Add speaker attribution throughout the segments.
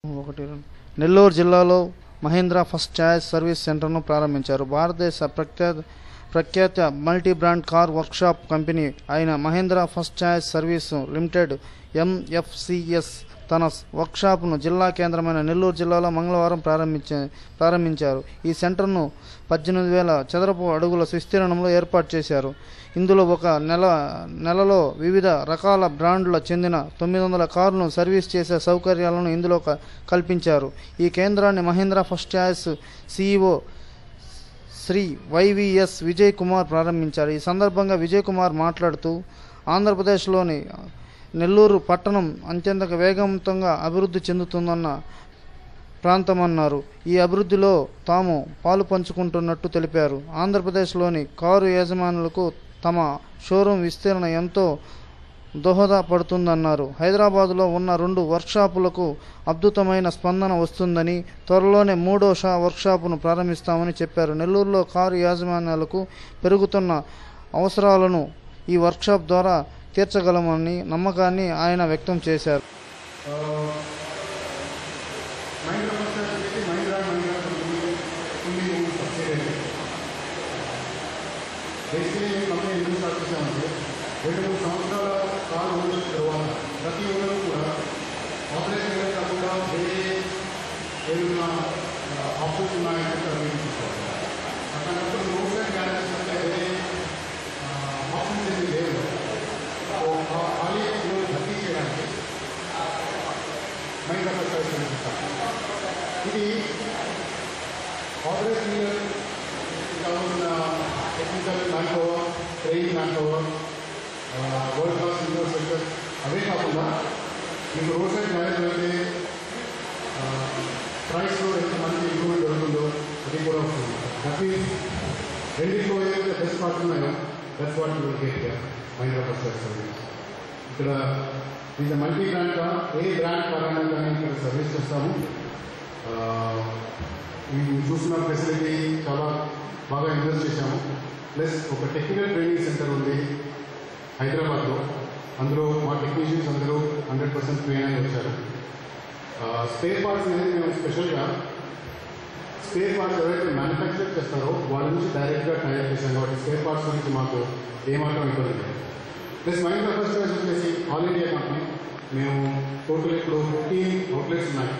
Speaker 1: ఒకటి రెండు. నెల్లూరు జిల్లాలో మహీంద్రా ఫస్ట్ ఛాయిస్ సర్వీస్ సెంటర్ను ప్రారంభించారు భారతదేశ ప్రఖ్యాత ప్రఖ్యాత multi brand car workshop company అయిన Mahindra first choice service limited MFCS తన వర్క్షాప్ను జిల్లా కేంద్రమైన నెల్లూరు జిల్లాలో మంగళవారం ప్రారంభించ ప్రారంభించారు ఈ సెంటర్ను పద్దెనిమిది వేల చదరపు అడుగుల విస్తీర్ణంలో ఏర్పాటు చేశారు ఇందులో ఒక నెల నెలలో వివిధ రకాల బ్రాండ్ల చెందిన తొమ్మిది వందల కార్లను సర్వీస్ చేసే సౌకర్యాలను ఇందులో క- కల్పించారు ఈ కేంద్రాన్ని Mahindra first choice CEO Shri YVS Vijay Kumar ప్రారంభించారు ఈ సందర్భంగా విజయ్ కుమార్ మాట్లాడుతూ ఆంధ్రప్రదేశ్లోని నెల్లూరు పట్టణం అత్యంత వేగవంతంగా అభివృద్ధి చెందుతుందన్న ప్రాంతమన్నారు ఈ అభివృద్ధిలో తాము పాలు పంచుకుంటున్నట్టు తెలిపారు ఆంధ్రప్రదేశ్లోని కారు యజమానులకు తమ షోరూం విస్తరణ ఎంతో దోహదపడుతుందన్నారు హైదరాబాదులో ఉన్న రెండు వర్క్షాపులకు అద్భుతమైన స్పందన వస్తుందని త్వరలోనే మూడో షా వర్క్షాపును ప్రారంభిస్తామని చెప్పారు నెల్లూరులో కారు యాజమాన్యాలకు పెరుగుతున్న అవసరాలను ఈ వర్క్షాప్ ద్వారా తీర్చగలమని నమ్మకాన్ని ఆయన వ్యక్తం చేశారు
Speaker 2: మహీంద్రా ఫస్ట్ వచ్చేసి Mahindra Mahindra company fully own subsidiary basically ఈ కంపెనీ ఎందుకు స్టార్ట్ చేశామంటే రెండు మూడు సంవత్సరాల కారు ఓనర్ తర్వాత ప్రతి ఓనర్ కూడా ఆపరేషన్ ఏదో కాకుండా వేరే ఏదైనా ఆప్షన్స్ ఉన్నాయంటే సర్వీస్ తీసుకోవాలి అట్లాంటప్పుడు రోడ్ సైడ్ గ్యారేజెస్ అంటే వేరే ఆప్షన్స్ ఏమి లేవు సో ఆ ఖాళీ భర్తీ చేయడానికి మహీంద్రా ఫస్ట్ సర్వీస్ ఇస్తాం ఇది ఆపరేట్ డీలర్ కావాల్సిన technical man power train man power world class infrastructure అవే కాకుండా మీకు రోడ్ సైడ్ మ్యారేజ్ అయితే ప్రైస్లో ఎంత మంచి ఇంప్రూవ్మెంట్ జరుగుతుందో అది కూడా వస్తుంది దట్ మీన్స్ రెండింటిలో ఏదైతే బెస్ట్ పార్ట్ ఉన్నాయో that's what you get Mahindra first service ఇక్కడ ఇది మల్టీ బ్రాండ్ కా ఏ బ్రాండ్ పరంగా కానీ ఇక్కడ సర్వీస్ చేస్తాము ఆ, ఈ చూసిన ఫెసిలిటీ చాలా బాగా ఇన్వెస్ట్ చేశాము ప్లస్ ఒక టెక్నికల్ ట్రైనింగ్ సెంటర్ ఉంది హైదరాబాద్లో అందులో మా టెక్నీషియన్స్ అందరూ హండ్రెడ్ పర్సెంట్ ట్రైన్ అయి వచ్చారు స్పేర్ పార్ట్స్ అనేది మేము స్పెషల్గా స్పేర్ పార్ట్స్ ఎవరైతే మ్యానుఫ్యాక్చర్ చేస్తారో వాళ్ళ నుంచి డైరెక్ట్గా తయారు చేశాం కాబట్టి స్పేర్ పార్ట్స్ గురించి మాకు ఏమాత్రం ఇబ్బంది లేదు ప్లస్ మహీంద్రా ఫస్ట్ చాయిస్ వచ్చేసి ఆల్ ఇండియా కంపెనీ మేము టోటల్ ఇప్పుడు ఫిఫ్టీన్ అవుట్లెట్స్ ఉన్నాయి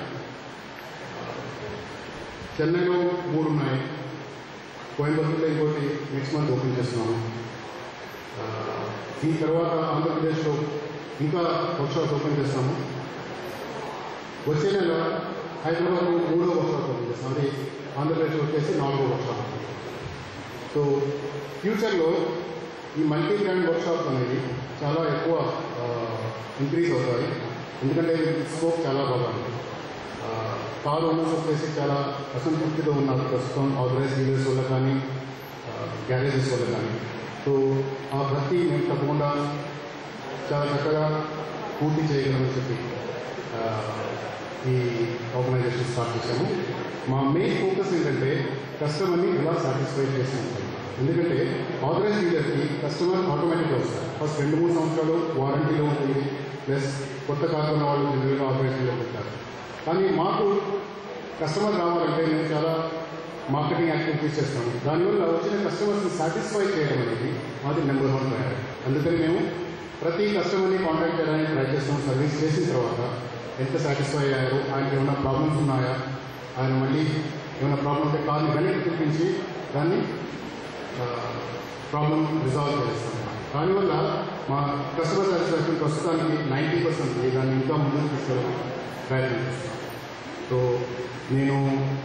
Speaker 2: చెన్నైలో మూడు ఉన్నాయి కోయంబత్తూరులో ఇంకోటి నెక్స్ట్ మంత్ ఓపెన్ చేస్తున్నాము ఆ, దీని తర్వాత ఆంధ్రప్రదేశ్లో ఇంకా వర్క్షాప్ ఓపెన్ చేస్తాము వచ్చే నెల హైదరాబాద్లో మూడో వర్క్షాప్ ఓపెన్ చేస్తాం అది ఆంధ్రప్రదేశ్లో వచ్చేసి నాలుగో వర్క్షాప్ సో ఫ్యూచర్లో ఈ మల్టీ బ్రాండ్ వర్క్షాప్ అనేది చాలా ఎక్కువ ఇంక్రీజ్ అవుతాయి ఎందుకంటే స్కోప్ చాలా బాగా ఉంది ఆ, కారు ఓనర్స్ వచ్చేసి చాలా అసంతృప్తితో ఉన్నారు ప్రస్తుతం ఆథరైజ్ డీలర్స్ వల్ల కానీ గ్యారేజెస్ వల్ల కానీ సో ఆ భర్తీ మేము తప్పకుండా చాలా చక్కగా పూర్తి చేయగలమని చెప్పి ఆ, ఈ ఆర్గనైజేషన్ స్టార్ట్ చేశాము మా మెయిన్ ఫోకస్ ఏంటంటే కస్టమర్ని ఎలా సాటిస్ఫై చేసి ఉంటాం ఎందుకంటే ఆథరైజ్ డీలర్కి కస్టమర్ ఆటోమేటిక్గా వస్తారు ఫస్ట్ రెండు మూడు సంవత్సరాలు వారంటీలో ఉంటుంది ప్లస్ కొత్త కారు ఉన్న వాళ్ళు జనరల్గా ఆథరైజ్ డీలర్ పెట్టారు కానీ మాకు కస్టమర్ రావాలంటే మేము చాలా మార్కెటింగ్ యాక్టివిటీస్ చేస్తాము దానివల్ల వచ్చిన కస్టమర్స్ని సాటిస్ఫై చేయడం అనేది మాది నెంబర్ వన్ ప్రయారిటీ అందుకని మేము ప్రతి కస్టమర్ని కాంటాక్ట్ చేయడానికి ట్రై చేస్తాం సర్వీస్ చేసిన తర్వాత ఎంత సాటిస్ఫై అయ్యారు ఆయనకి ఏమైనా ప్రాబ్లమ్స్ ఉన్నాయా ఆయన మళ్ళీ ఏమైనా ప్రాబ్లం ఉంటే కార్ని వెనక్కి తెప్పించి దాన్ని ప్రాబ్లం రిజాల్వ్ చేస్తాం దానివల్ల మా కస్టమర్ సాటిస్ఫాక్షన్ ప్రస్తుతానికి నైంటీ పర్సెంట్ దాన్ని ఇంకా ముందుకు తీసుకెళ్ళడం ప్రయత్నం చేస్తాం సో నేను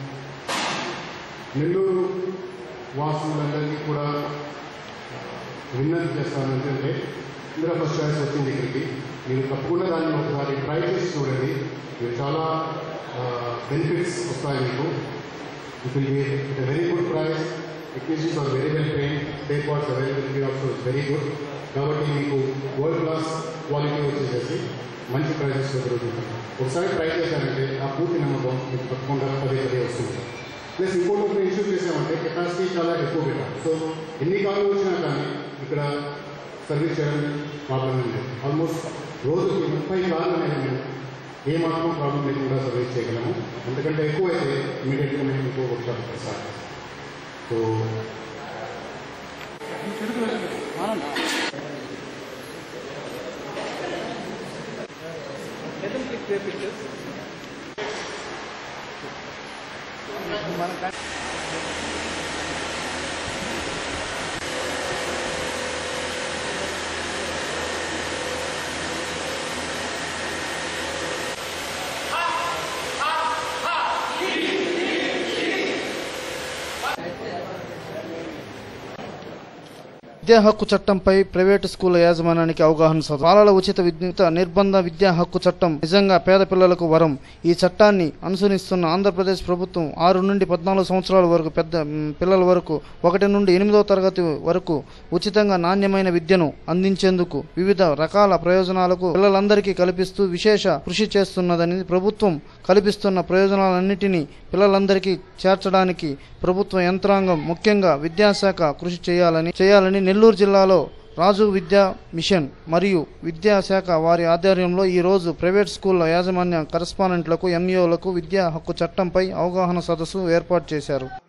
Speaker 2: నెల్లూరు వాసులందరికీ కూడా విన్నతి చేస్తాను ఏంటంటే ఇందిరా ఫస్ట్ చాయిస్ వచ్చింది ఇక్కడికి మీరు తప్పకుండా దాన్ని ఒకసారి ట్రై చేసి చూడండి మీరు చాలా బెనిఫిట్స్ వస్తాయి మీకు it will be very good price technicians are very well train spare parts availability also is very good కాబట్టి మీకు వరల్డ్ క్లాస్ క్వాలిటీ వచ్చేసేసి మంచి ప్రైజెస్లో దొరుకుతుంది ఒకసారి ట్రై చేశారంటే ఆ పూర్తి నమ్మకం మీకు తప్పకుండా పదే పదే వస్తుంది ప్లస్ ఇంకోటి ఒక ఇష్యూ చేసామంటే కెపాసిటీ చాలా ఎక్కువ పెట్టాలి సో ఎన్ని కార్లు వచ్చినా కానీ ఇక్కడ సర్వీస్ చేయడం ప్రాబ్లం లేదు ఆల్మోస్ట్ రోజుకి ముప్పై కార్లు అనేది మేము ఏ మాత్రం ప్రాబ్లం లేకుండా సర్వీస్ చేయగలము ఎందుకంటే ఎక్కువైతే ఇమీడియట్గా మేము ఇంకో వర్క్షాప్ సార్ సో
Speaker 1: విద్యా హక్కు చట్టంపై ప్రైవేటు స్కూళ్ల యాజమాన్యానికి అవగాహన సదస్సు బాలల ఉచిత విద్యుత్ నిర్బంధ విద్యా హక్కు చట్టం నిజంగా పేద పిల్లలకు వరం ఈ చట్టాన్ని అనుసరిస్తున్న ఆంధ్రప్రదేశ్ ప్రభుత్వం ఆరు నుండి పద్నాలుగు సంవత్సరాల వరకు పెద్ద మ్, పిల్లల వరకు ఒకటి నుండి ఎనిమిదవ తరగతి వరకు ఉచితంగా నాణ్యమైన విద్యను అందించేందుకు వివిధ రకాల ప్రయోజనాలకు పిల్లలందరికీ కల్పిస్తూ విశేష కృషి చేస్తున్నదని ప్రభుత్వం కల్పిస్తున్న ప్రయోజనాలన్నిటినీ పిల్లలందరికీ చేర్చడానికి ప్రభుత్వ యంత్రాంగం ముఖ్యంగా విద్యాశాఖ కృషి చేయాలని చేయాలని నెల్లూరు జిల్లాలో రాజు విద్యా మిషన్ మరియు విద్యాశాఖ వారి ఆధ్వర్యంలో ఈ రోజు ప్రైవేట్ స్కూళ్ల యాజమాన్య కరస్పాండెంట్లకు ఎంఈఓలకు విద్యా హక్కు చట్టంపై అవగాహన సదస్సు ఏర్పాటు చేశారు